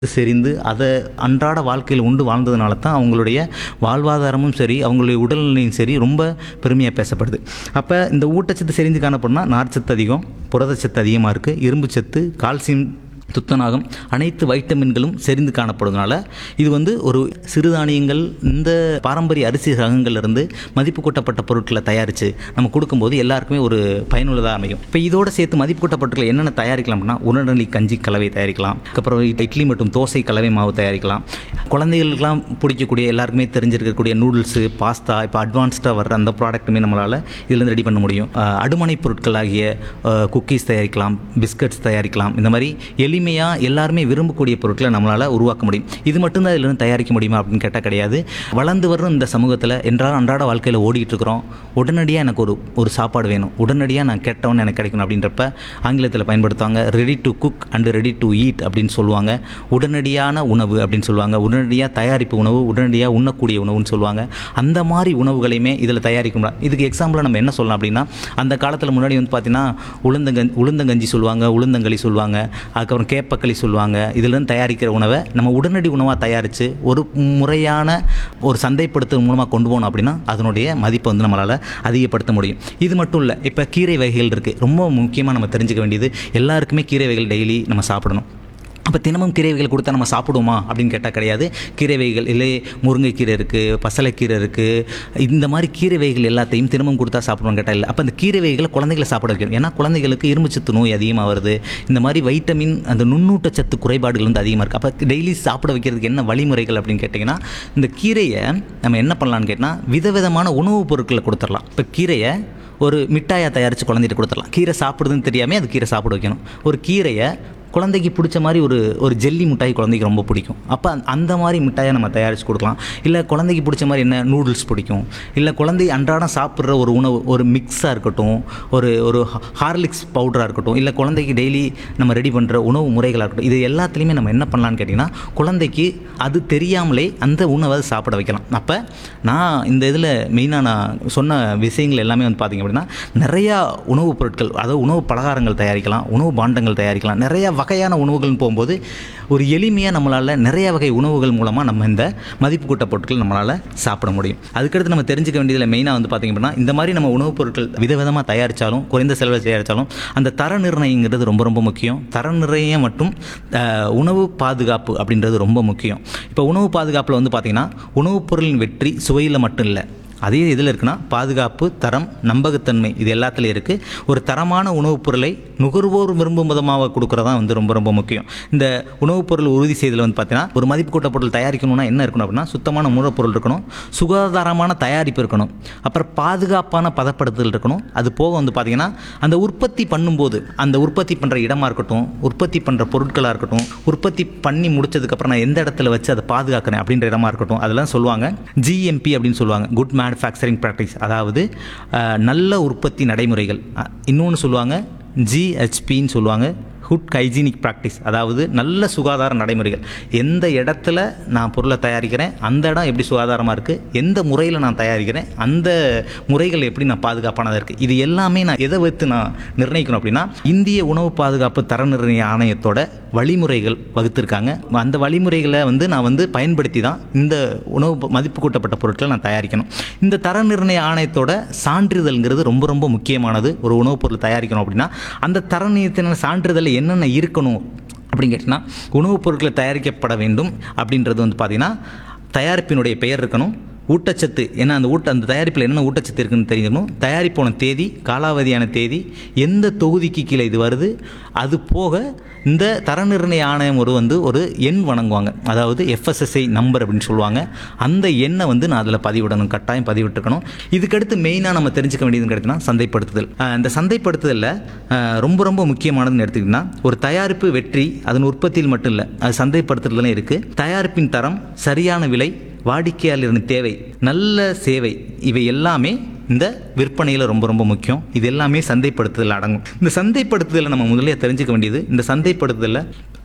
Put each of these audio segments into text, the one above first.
செறிந்து அதை அன்றாட வாழ்க்கையில் உண்டு வாழ்ந்ததுனால தான் அவங்களுடைய வாழ்வாதாரமும் சரி அவங்களுடைய உடல்நிலையும் சரி ரொம்ப பெருமையாக பேசப்படுது அப்போ இந்த ஊட்டச்சத்து செறிந்து காணப்படுனா நார்ச்சத்து அதிகம் புரதச்சத்து அதிகமாக இருக்குது இரும்பு சத்து கால்சியம் துத்தநாகம் அனைத்து வைட்டமின்களும் செறிந்து காணப்படுவதனால இது வந்து ஒரு சிறுதானியங்கள் இந்த பாரம்பரிய அரிசி ரகங்கள்லேருந்து மதிப்பு கூட்டப்பட்ட பொருட்களை தயாரித்து நம்ம கொடுக்கும்போது எல்லாருக்குமே ஒரு பயனுள்ளதாக அமையும் இப்போ இதோடு சேர்த்து மதிப்பு கூட்டப்பட்ட பொருட்களை என்னென்ன தயாரிக்கலாம் அப்படின்னா உடனடி கஞ்சி கலவை தயாரிக்கலாம் அதுக்கப்புறம் இட்லி மற்றும் தோசை கலவை மாவு தயாரிக்கலாம் குழந்தைகளுக்கெல்லாம் பிடிக்கக்கூடிய எல்லாருக்குமே தெரிஞ்சிருக்கக்கூடிய நூடுல்ஸு பாஸ்தா இப்போ அட்வான்ஸ்டாக வர்ற அந்த ப்ராடக்ட்டுமே நம்மளால் இதுலேருந்து ரெடி பண்ண முடியும் அஹ் அடுமனை பொருட்களாகிய குக்கீஸ் தயாரிக்கலாம் பிஸ்கட்ஸ் தயாரிக்கலாம் இந்த மாதிரி எளிமையாக எல்லாருமே விரும்பக்கூடிய பொருட்களை நம்மளால் உருவாக்க முடியும் இது மட்டும்தான் இதிலிருந்து தயாரிக்க முடியுமா அப்படின்னு கேட்டால் கிடையாது வளர்ந்து வரும் இந்த சமூகத்தில் என்றால் அன்றாட வாழ்க்கையில் ஓடிட்டு இருக்கிறோம் உடனடியாக எனக்கு ஒரு ஒரு சாப்பாடு வேணும் உடனடியாக நான் கேட்டவொன்னு எனக்கு கிடைக்கணும் அப்படின்றப்ப ஆங்கிலத்தில் பயன்படுத்துவாங்க ready to cook and ready to eat அப்படின்னு சொல்லுவாங்க உடனடியான உணவு அப்படின்னு சொல்லுவாங்க உடனடியாக தயாரிப்பு உணவு உடனடியாக உண்ணக்கூடிய உணவுன்னு சொல்லுவாங்க அந்த மாதிரி உணவுகளையுமே இதில் தயாரிக்க முடியும் இதுக்கு எக்ஸாம்பிளாக நம்ம என்ன சொல்லலாம் அப்படின்னா அந்த காலத்தில் முன்னாடி வந்து பார்த்தீங்கன்னா உளுந்தங்கஞ்சி உளுந்தங்கஞ்சி சொல்லுவாங்க உளுந்தங்களி சொல்லுவாங்க அதுக்கப்புறம் கேப்பக்களி சொல்லுவாங்க இதிலிருந்து தயாரிக்கிற உணவை நம்ம உடனடி உணவாக தயாரித்து ஒரு முறையான ஒரு சந்தைப்படுத்துதல் மூலமாக கொண்டு போகணும் அப்படின்னா அதனுடைய மதிப்பை வந்து நம்மளால் அதிகப்படுத்த முடியும் இது மட்டும் இல்லை இப்போ கீரை வகைகள் இருக்குது ரொம்ப முக்கியமாக நம்ம தெரிஞ்சுக்க வேண்டியது எல்லாருக்குமே கீரை வகைகள் டெய்லி நம்ம சாப்பிடணும் அப்போ தினமும் கீரை வகைகள் கொடுத்தா நம்ம சாப்பிடுவோமா அப்படின்னு கேட்டால் கிடையாது கீரை வகைகள் இல்லை முருங்கைக்கீரை இருக்குது பசலைக்கீரை இருக்குது இந்த மாதிரி கீரை வகைகள் எல்லாத்தையும் தினமும் கொடுத்தா சாப்பிடுவோம் கேட்டால் இல்லை அப்போ அந்த கீரை வகைகளை குழந்தைகளை சாப்பிட வைக்கணும் ஏன்னா குழந்தைகளுக்கு இரும்புச்சத்து நோய் அதிகமாக வருது இந்த மாதிரி வைட்டமின் அந்த நுண்ணூட்டச்சத்து குறைபாடுகள் வந்து அதிகமாக இருக்குது அப்போ டெய்லி சாப்பிட வைக்கிறதுக்கு என்ன வழிமுறைகள் அப்படின்னு கேட்டிங்கன்னா இந்த கீரையை நம்ம என்ன பண்ணலான்னு கேட்டால் விதவிதமான உணவுப் பொருட்களை கொடுத்துடலாம் இப்போ கீரையை ஒரு மிட்டாயாக தயாரித்து குழந்தைகிட்ட கொடுத்துடலாம் கீரை சாப்பிடுதுன்னு தெரியாமல் அது கீரை சாப்பிட வைக்கணும் ஒரு கீரையை குழந்தைக்கு பிடிச்ச மாதிரி ஒரு ஒரு ஜெல்லி மிட்டாய் குழந்தைக்கு ரொம்ப பிடிக்கும் அப்போ அந்த மாதிரி மிட்டாயை நம்ம தயாரித்து கொடுக்கலாம் இல்லை குழந்தைக்கு பிடிச்ச மாதிரி என்ன நூடுல்ஸ் பிடிக்கும் இல்லை குழந்தை அன்றாடம் சாப்பிட்ற ஒரு உணவு ஒரு மிக்ஸாக இருக்கட்டும் ஒரு ஒரு ஹார்லிக்ஸ் பவுடராக இருக்கட்டும் இல்லை குழந்தைக்கு டெய்லி நம்ம ரெடி பண்ணுற உணவு முறைகளாக இருக்கட்டும் இது எல்லாத்துலேயுமே நம்ம என்ன பண்ணலான்னு கேட்டிங்கன்னா குழந்தைக்கு அது தெரியாமலே அந்த உணவை சாப்பிட வைக்கலாம் அப்போ நான் இந்த இதில் மெயினாக நான் சொன்ன விஷயங்கள் எல்லாமே வந்து பார்த்திங்க அப்படின்னா நிறையா உணவுப் பொருட்கள் அதாவது உணவு பலகாரங்கள் தயாரிக்கலாம் உணவு பாண்டங்கள் தயாரிக்கலாம் நிறையா வகையான உணவுகள்னு போகும்போது ஒரு எளிமையாக நம்மளால் நிறைய வகை உணவுகள் மூலமாக நம்ம இந்த மதிப்பு கூட்ட பொருட்கள் நம்மளால் சாப்பிட முடியும் அதுக்கடுத்து நம்ம தெரிஞ்சுக்க வேண்டியதில் மெயினாக வந்து பார்த்திங்க அப்படின்னா இந்த மாதிரி நம்ம உணவுப் பொருட்கள் விதவிதமாக தயாரித்தாலும் குறைந்த செலவில் தயாரித்தாலும் அந்த தர நிர்ணயங்கிறது ரொம்ப ரொம்ப முக்கியம் தர நிர்ணயம் மற்றும் அஹ், உணவு பாதுகாப்பு அப்படின்றது ரொம்ப முக்கியம் இப்போ உணவு பாதுகாப்பில் வந்து பார்த்திங்கன்னா உணவுப் பொருளின் வெற்றி சுவையில் மட்டும் இல்லை அதே இதில் இருக்குன்னா பாதுகாப்பு தரம் நம்பகத்தன்மை இது எல்லாத்துலேயும் இருக்குது ஒரு தரமான உணவுப் பொருளை நுகர்வோர் விரும்பும் விதமாக கொடுக்குறதா வந்து ரொம்ப ரொம்ப முக்கியம் இந்த உணவுப் பொருள் உறுதி செய்தல் வந்து பார்த்தீங்கன்னா ஒரு மதிப்பு கூட்ட பொருள் தயாரிக்கணும்னா என்ன இருக்கணும் அப்படின்னா சுத்தமான மூலப்பொருள் இருக்கணும் சுகாதாரமான தயாரிப்பு இருக்கணும் அப்புறம் பாதுகாப்பான பதப்படுத்துதல் இருக்கணும் அது போக வந்து பார்த்திங்கன்னா அந்த உற்பத்தி பண்ணும்போது அந்த உற்பத்தி பண்ணுற இடமா இருக்கட்டும் உற்பத்தி பண்ணுற பொருட்களாக இருக்கட்டும் உற்பத்தி பண்ணி முடிச்சதுக்கப்புறம் நான் எந்த இடத்துல வச்சு அதை பாதுகாக்கிறேன் அப்படின்ற இடமா இருக்கட்டும் அதெல்லாம் சொல்லுவாங்க ஜிஎம்பி அப்படின்னு சொல்லுவாங்க குட் மேனுஃபேக்சரிங் ப்ராக்டிஸ் அதாவது அஹ், நல்ல உற்பத்தி நடைமுறைகள் இன்னொன்று சொல்லுவாங்க ஜிஹெச்பின்னு சொல்லுவாங்க குட் ஹைஜீனிக் ப்ராக்டிஸ் அதாவது நல்ல சுகாதார நடைமுறைகள் எந்த இடத்துல நான் பொருளை தயாரிக்கிறேன் அந்த இடம் எப்படி சுகாதாரமாக இருக்குது எந்த முறையில் நான் தயாரிக்கிறேன் அந்த முறைகள் எப்படி நான் பாதுகாப்பானதாக இருக்குது இது எல்லாமே நான் எதை வைத்து நான் நிர்ணயிக்கணும் அப்படின்னா இந்திய உணவு பாதுகாப்பு தர நிர்ணய ஆணையத்தோட வழிமுறைகள் வகுத்திருக்காங்க அந்த வழிமுறைகளை வந்து நான் வந்து பயன்படுத்தி தான் இந்த உணவு ப- மதிப்பு கூட்டப்பட்ட பொருட்களை நான் தயாரிக்கணும் இந்த தர நிர்ணய ஆணையத்தோட சான்றிதழ்ங்கிறது ரொம்ப ரொம்ப முக்கியமானது ஒரு உணவுப் பொருள் தயாரிக்கணும் அப்படின்னா அந்த தர நிர்ணயத்தின சான்றிதழில் என்னென்ன இருக்கணும் அப்படின்னு கேட்டிங்கன்னா உணவுப் பொருட்களை தயாரிக்கப்பட வேண்டும் அப்படின்றது வந்து பார்த்திங்கன்னா தயாரிப்பினுடைய பெயர் இருக்கணும் ஊட்டச்சத்து ஏன்னா அந்த ஊட்ட அந்த தயாரிப்பில் என்ன ஊட்டச்சத்து இருக்குன்னு தெரியணும் தயாரிப்போன தேதி காலாவதியான தேதி எந்த தொகுதிக்கு கீழே இது வருது அது போக இந்த தர நிர்ணய ஆணையம் ஒரு வந்து ஒரு எண் வழங்குவாங்க அதாவது எஃப்எஸ்எஸ்ஐ நம்பர் அப்படின்னு சொல்லுவாங்க அந்த எண்ணை வந்து நான் அதில் பதிவிடணும் கட்டாயம் பதிவிட்டுருக்கணும் இதுக்கடுத்து மெயினாக நம்ம தெரிஞ்சுக்க வேண்டியதுன்னு கேட்டிங்கன்னா சந்தைப்படுத்துதல் அஹ் இந்த சந்தைப்படுத்துதலில் அஹ் ரொம்ப ரொம்ப முக்கியமானதுன்னு எடுத்துக்கிட்டிங்கன்னா ஒரு தயாரிப்பு வெற்றி அதன் உற்பத்தியில் மட்டும் இல்லை அது சந்தைப்படுத்துறதுலையும் இருக்குது தயாரிப்பின் தரம் சரியான விலை வாடிக்கையாளரின் தேவை நல்ல சேவை இவை எல்லாமே இந்த விற்பனையில் ரொம்ப ரொம்ப முக்கியம் இது எல்லாமே சந்தைப்படுத்துதல் அடங்கும் இந்த சந்தைப்படுத்துதலை நம்ம முதல்ல தெரிஞ்சுக்க வேண்டியது இந்த சந்தைப்படுத்துதலில்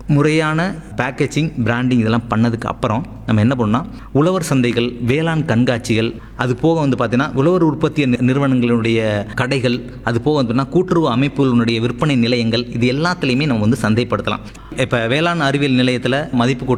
முறையான பேக்கேஜிங் பிராண்டிங் இதெல்லாம் பண்ணதுக்கு அப்புறம் நம்ம என்ன பண்ணோம்னா உழவர் சந்தைகள் வேளாண் கண்காட்சிகள் அது போக வந்து பார்த்தீங்கன்னா உழவர் உற்பத்தி நி- நிறுவனங்களுடைய கடைகள் அது போக வந்து பார்த்தீங்கன்னா கூட்டுறவு அமைப்புகளுடைய விற்பனை நிலையங்கள் இது எல்லாத்துலேயுமே நம்ம வந்து சந்தைப்படுத்தலாம் இப்போ வேளாண் அறிவியல் நிலையத்தில் மதிப்பு கூட்ட